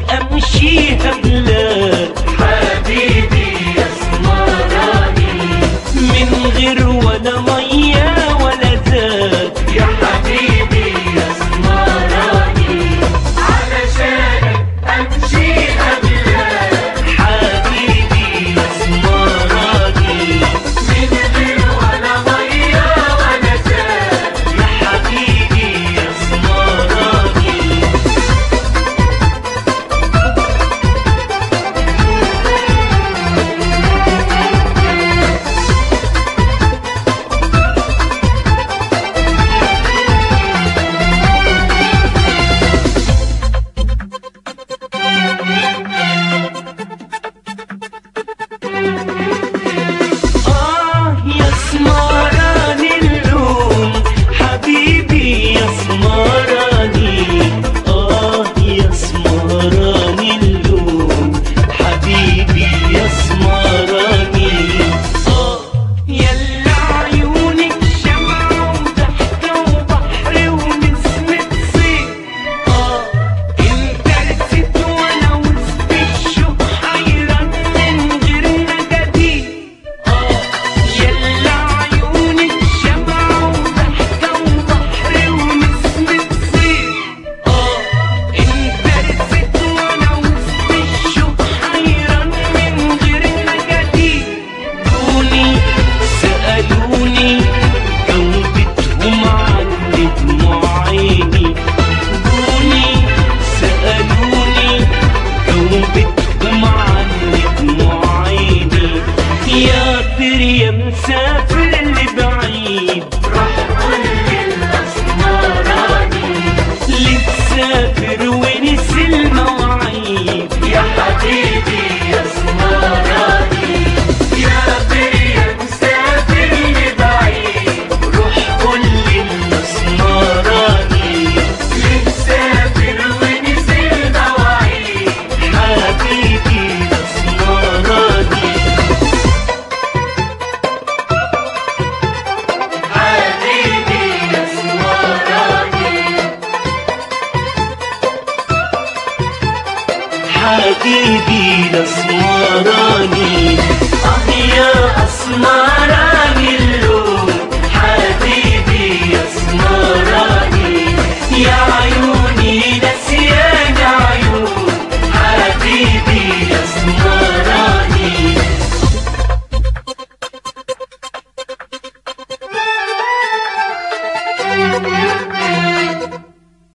امشيها بلاد حبيبي اسمراني من غير ولا ميه ولا زاد يا حبيبي اسمراني علشانك امشي بلاد حبيبي اسمراني من غير ولا ميه ولا زاد يا حبيبي اسمراني آه يا سمراني اللوم حبيبي يا سمراني آه يا سمراني اللوم حبيبي يا سمراني آه يلا عيونك شمعة وضحكة وبحر ونسمة صيف آه انت رست وانا وسط الشوق حيران من غير نجديد يلا عيونك شمعة وضحكة وبحر ونسمة صيف اه انت رست وانا وسط الشوق حيران من غير نجديد دوني سألوني جاوبتهم عن دموع عيني دوني سألوني جاوبتهم عن دموع عيني يا طير يا مسافر اللي بعيد راح قول الاسمراني اللي تسافر ونسي المواعيد يا حبيبي اسمراني يا بيا مسافر لبعيد روح قول للاسمراني مسافر ونزل مواعيد حبيبي الاسمراني حبيبي اسمراني حبيبي الاسمراني اه يا اسمراني